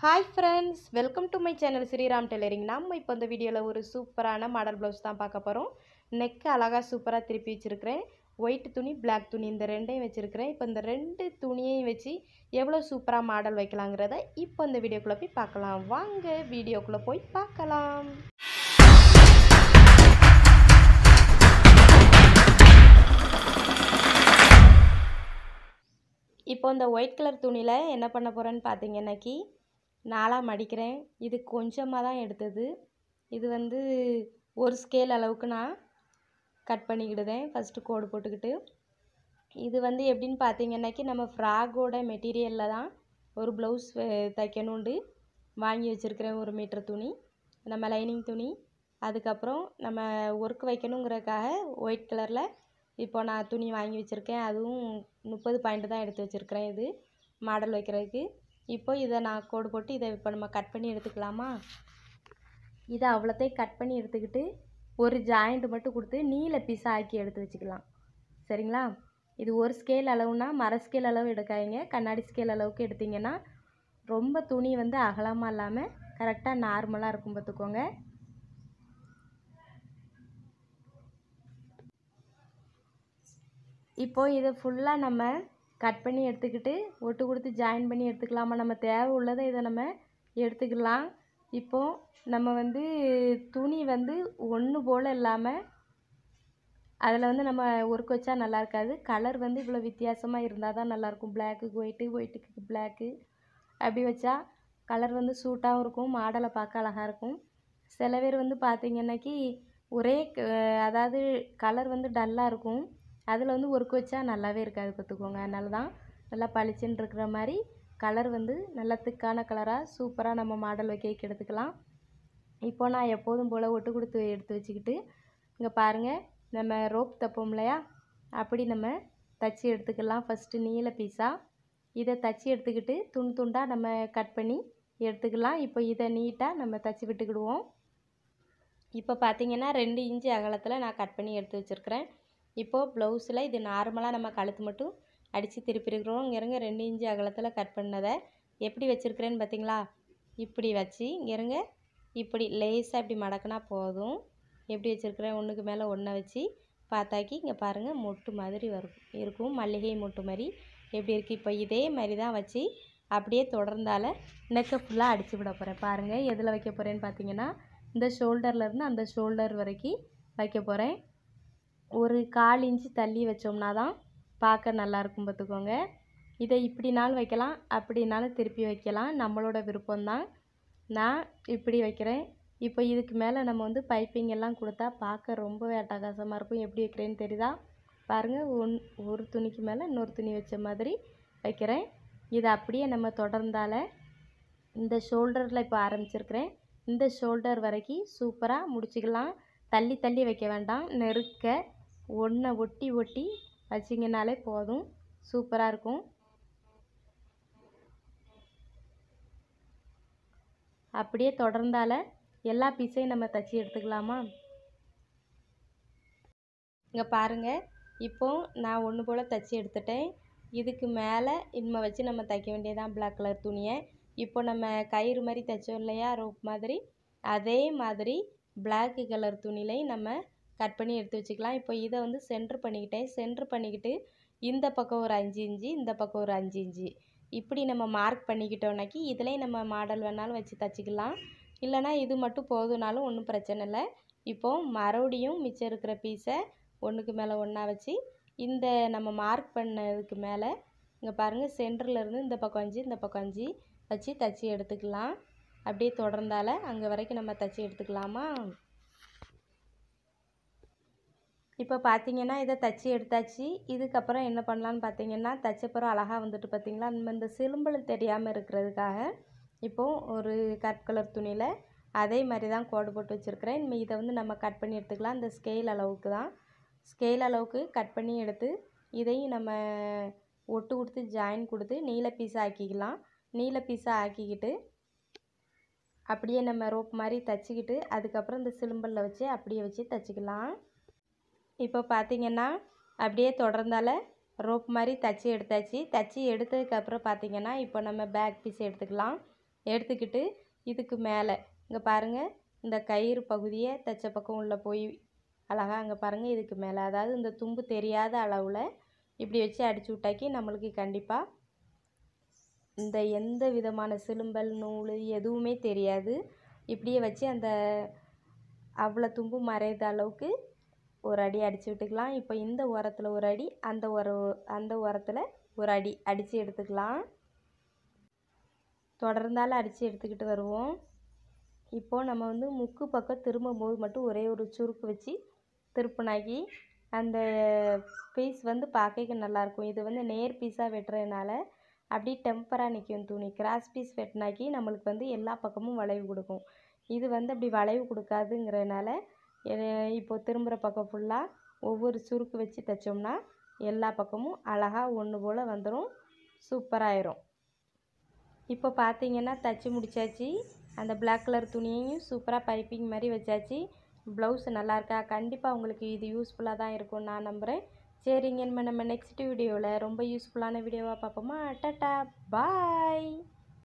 hi friends welcome to my channel Sriram tailoring நம்ம இப்போ இந்த வீடியோவில் ஒரு சூப்பரான மாடல் ப்ளவுஸ் தான் பார்க்க போகிறோம் நெக்கு அழகாக சூப்பராக திருப்பி வச்சுருக்கிறேன் ஒயிட் துணி Black துணி இந்த ரெண்டையும் வச்சுருக்கிறேன் இப்போ இந்த ரெண்டு துணியையும் வச்சு எவ்வளோ சூப்பராக மாடல் வைக்கலாங்கிறத இப்போ இந்த வீடியோக்குள்ளே போய் பார்க்கலாம் வாங்க வீடியோக்குள்ளே போய் பார்க்கலாம் இப்போ இந்த ஒயிட் கலர் துணியில் என்ன பண்ண போகிறேன்னு பார்த்தீங்கன்னாக்கி நாலாக மடிக்கிறேன் இது கொஞ்சமாக தான் எடுத்தது இது வந்து ஒரு ஸ்கேல் அளவுக்கு நான் கட் பண்ணிக்கிடுதேன் ஃபஸ்ட்டு கோடு போட்டுக்கிட்டு இது வந்து எப்படின்னு பார்த்தீங்கன்னாக்கி நம்ம ஃப்ராகோட மெட்டீரியலில் தான் ஒரு ப்ளவுஸ் தைக்கணுண்டு வாங்கி வச்சுருக்கிறேன் ஒரு மீட்டர் துணி நம்ம லைனிங் துணி அதுக்கப்புறம் நம்ம ஒர்க் வைக்கணுங்கிறதுக்காக ஒயிட் கலரில் இப்போ நான் துணி வாங்கி வச்சுருக்கேன் அதுவும் முப்பது பாயிண்ட் தான் எடுத்து வச்சுருக்கிறேன் இது மாடல் வைக்கிறதுக்கு இப்போ இதை நான் கோடு போட்டு இதை இப்போ நம்ம கட் பண்ணி எடுத்துக்கலாமா இதை அவ்வளோத்தையும் கட் பண்ணி எடுத்துக்கிட்டு ஒரு ஜாயிண்ட் மட்டும் கொடுத்து நீல பீஸாக ஆக்கி எடுத்து வச்சுக்கலாம் சரிங்களா இது ஒரு ஸ்கேல் அளவுனா மர ஸ்கேல் அளவு எடுக்காதீங்க கண்ணாடி ஸ்கேல் அளவுக்கு எடுத்தீங்கன்னா ரொம்ப துணி வந்து அகலமாக இல்லாமல் கரெக்டாக நார்மலாக இருக்கும் பார்த்துக்கோங்க இப்போ இதை ஃபுல்லாக நம்ம கட் பண்ணி எடுத்துக்கிட்டு ஒட்டு கொடுத்து ஜாயின் பண்ணி எடுத்துக்கலாமா நம்ம தேவை உள்ளதை இதை நம்ம எடுத்துக்கலாம் இப்போது நம்ம வந்து துணி வந்து ஒன்று போல் இல்லாமல் அதில் வந்து நம்ம ஒர்க் வச்சா நல்லா இருக்காது கலர் வந்து இவ்வளோ வித்தியாசமாக இருந்தால் தான் நல்லாயிருக்கும் பிளாக்குக்கு ஒயிட்டு ஒயிட்டுக்கு பிளாக்கு அப்படி வச்சா கலர் வந்து சூட்டாகவும் இருக்கும் மாடலை பார்க்க அழகாக இருக்கும் சில பேர் வந்து பார்த்திங்கன்னாக்கி ஒரே க- அதாவது கலர் வந்து டல்லாக இருக்கும் அதில் வந்து ஒர்க் வச்சா நல்லாவே இருக்காது பார்த்துக்கோங்க அதனால தான் நல்லா பளிச்சுன்னு இருக்கிற மாதிரி கலர் வந்து நல்ல திக்கான கலராக சூப்பராக நம்ம மாடல் வைக்க எடுத்துக்கலாம் இப்போ நான் எப்போதும் போல் ஒட்டு கொடுத்து எடுத்து வச்சுக்கிட்டு இங்கே பாருங்கள் நம்ம ரோப் தைப்போம் இல்லையா அப்படி நம்ம தச்சு எடுத்துக்கலாம் ஃபஸ்ட்டு நீல பீஸாக இதை தச்சு எடுத்துக்கிட்டு துண்டு துண்டாக நம்ம கட் பண்ணி எடுத்துக்கலாம் இப்போ இதை நீட்டாக நம்ம தச்சு விட்டுக்கிடுவோம் இப்போ பார்த்தீங்கன்னா ரெண்டு இன்ச்சு அகலத்தில் நான் கட் பண்ணி எடுத்து வச்சுருக்கிறேன் இப்போது ப்ளவுஸில் இது நார்மலாக நம்ம கழுத்து மட்டும் அடித்து திருப்பிருக்கிறோம் இங்கே இருங்க ரெண்டு இன்ச்சு அகலத்தில் கட் பண்ணதை எப்படி வச்சுருக்கிறேன்னு பார்த்தீங்களா இப்படி வச்சு இங்கே இருங்க இப்படி லேசாக இப்படி மடக்குனா போதும் எப்படி வச்சுருக்கிறேன் ஒன்றுக்கு மேலே ஒன்றை வச்சு பார்த்தாக்கி இங்கே பாருங்கள் மொட்டு மாதிரி வரும் இருக்கும் மல்லிகை மொட்டு மாதிரி எப்படி இருக்குது இப்போ இதே மாதிரி தான் வச்சு அப்படியே தொடர்ந்தால நெக்கை ஃபுல்லாக அடித்து விட போகிறேன் பாருங்கள் எதில் வைக்க போகிறேன்னு பார்த்தீங்கன்னா இந்த ஷோல்டர்லேருந்து அந்த ஷோல்டர் வரைக்கும் வைக்க போகிறேன் ஒரு கால் இன்ச்சு தள்ளி வச்சோம்னா தான் பார்க்க நல்லாயிருக்கும் பார்த்துக்கோங்க இதை இப்படினாலும் வைக்கலாம் அப்படினாலும் திருப்பி வைக்கலாம் நம்மளோட விருப்பம்தான் நான் இப்படி வைக்கிறேன் இப்போ இதுக்கு மேலே நம்ம வந்து பைப்பிங் எல்லாம் கொடுத்தா பார்க்க ரொம்பவே அட்டகாசமாக இருக்கும் எப்படி வைக்கிறேன்னு தெரியுதா பாருங்கள் ஒன் ஒரு துணிக்கு மேலே இன்னொரு துணி வச்ச மாதிரி வைக்கிறேன் இதை அப்படியே நம்ம தொடர்ந்தால இந்த ஷோல்டரில் இப்போ ஆரம்பிச்சிருக்கிறேன் இந்த ஷோல்டர் வரைக்கும் சூப்பராக முடிச்சுக்கலாம் தள்ளி தள்ளி வைக்க வேண்டாம் நெருக்க ஒன்றை ஒட்டி ஒட்டி வச்சிங்கனாலே போதும் சூப்பராக இருக்கும் அப்படியே தொடர்ந்தால எல்லா பீஸையும் நம்ம தச்சு எடுத்துக்கலாமா இங்கே பாருங்கள் இப்போ நான் ஒன்று போல் தச்சு எடுத்துட்டேன் இதுக்கு மேலே இனிமே வச்சு நம்ம தைக்க வேண்டியதான் Black கலர் துணியை இப்போ நம்ம கயிறு மாதிரி தைச்சோம் இல்லையா ரோப் மாதிரி அதே மாதிரி Black கலர் துணிலையும் நம்ம கட் பண்ணி எடுத்து வச்சுக்கலாம் இப்போ இதை வந்து சென்ட்ரு பண்ணிக்கிட்டேன் சென்ட்ரு பண்ணிக்கிட்டு இந்த பக்கம் ஒரு அஞ்சு இன்ச்சு இந்த பக்கம் ஒரு அஞ்சு இன்ச்சு இப்படி நம்ம மார்க் பண்ணிக்கிட்டோம்னாக்கி இதுலேயும் நம்ம மாடல் வேணாலும் வச்சு தச்சுக்கலாம் இல்லைனா இது மட்டும் போதுனாலும் ஒன்றும் பிரச்சனை இல்லை இப்போ மறுபடியும் மிச்சம் இருக்கிற பீஸை ஒன்றுக்கு மேலே ஒன்றா வச்சு இந்த நம்ம மார்க் பண்ணதுக்கு மேலே இங்கே பாருங்கள் சென்டரில் இருந்து இந்த பக்கம் அஞ்சு இந்த பக்கம் அஞ்சு வச்சு தச்சு எடுத்துக்கலாம் அப்படியே தொடர்ந்தால அங்கே வரைக்கும் நம்ம தச்சு எடுத்துக்கலாமா இப்போ பார்த்தீங்கன்னா இதை தச்சு எடுத்தாச்சு இதுக்கப்புறம் என்ன பண்ணலான்னு பார்த்தீங்கன்னா தச்சப்புறம் அழகாக வந்துட்டு பார்த்தீங்களா நம்ம இந்த சிலும்பல் தெரியாமல் இருக்கிறதுக்காக இப்போது ஒரு கட் கலர் துணியில் அதே மாதிரி தான் கோடு போட்டு வச்சுருக்கிறேன் இனிமேல் இதை வந்து நம்ம கட் பண்ணி எடுத்துக்கலாம் இந்த ஸ்கேல் அளவுக்கு தான் ஸ்கேல் அளவுக்கு கட் பண்ணி எடுத்து இதையும் நம்ம ஒட்டு கொடுத்து ஜாயின் கொடுத்து நீல பீஸாக ஆக்கிக்கலாம் நீல பீஸாக ஆக்கிக்கிட்டு அப்படியே நம்ம ரோப் மாதிரி தச்சுக்கிட்டு அதுக்கப்புறம் இந்த சிலும்பலில் வச்சு அப்படியே வச்சு தச்சுக்கலாம் இப்போ பார்த்தீங்கன்னா அப்படியே தொடர்ந்தால ரோப் மாதிரி தச்சு எடுத்தாச்சு தச்சு எடுத்ததுக்கப்புறம் பார்த்தீங்கன்னா இப்போ நம்ம பேக் பீஸ் எடுத்துக்கலாம் எடுத்துக்கிட்டு இதுக்கு மேலே இங்கே பாருங்கள் இந்த கயிறு பகுதியை தைச்ச பக்கம் உள்ள போய் அழகா அங்கே பாருங்கள் இதுக்கு மேலே அதாவது இந்த தும்பு தெரியாத அளவில் இப்படி வச்சு அடிச்சு விட்டாக்கி நம்மளுக்கு கண்டிப்பாக இந்த எந்த விதமான சிலும்பல் நூல் எதுவுமே தெரியாது இப்படியே வச்சு அந்த அவ்வளோ தும்பு மறையிற அளவுக்கு ஒரு அடி அடித்து விட்டுக்கலாம் இப்போ இந்த உரத்தில் ஒரு அடி அந்த உர அந்த உரத்தில் ஒரு அடி அடித்து எடுத்துக்கலாம் தொடர்ந்தாலும் அடித்து எடுத்துக்கிட்டு வருவோம் இப்போது நம்ம வந்து முக்கு பக்கம் திரும்பும்போது மட்டும் ஒரே ஒரு சுருக்கு வச்சு திருப்பினாக்கி அந்த பீஸ் வந்து பார்க்க நல்லாயிருக்கும் இது வந்து நேர் பீஸாக வெட்டுறதுனால அப்படி டெம்பராக நிற்கும் துணி கிராஸ் பீஸ் வெட்டினாக்கி நம்மளுக்கு வந்து எல்லா பக்கமும் வளைவு கொடுக்கும் இது வந்து அப்படி வளைவு கொடுக்காதுங்கிறதுனால இப்போ திரும்புகிற பக்கம் ஃபுல்லாக ஒவ்வொரு சுருக்கு வச்சு தைச்சோம்னா எல்லா பக்கமும் அழகாக ஒன்று போல் வந்துடும் சூப்பராயிரும் இப்போ பார்த்தீங்கன்னா தச்சு முடிச்சாச்சு அந்த பிளாக் கலர் துணியையும் சூப்பராக பைப்பிங் மாதிரி வச்சாச்சு ப்ளவுஸ் நல்லா இருக்கா கண்டிப்பாக உங்களுக்கு இது யூஸ்ஃபுல்லாக தான் இருக்கும்னு நான் நம்புகிறேன் சரிங்க நம்ம நம்ம நெக்ஸ்ட் வீடியோவில் ரொம்ப யூஸ்ஃபுல்லான வீடியோவாக பார்ப்போமா டட்டா பாய்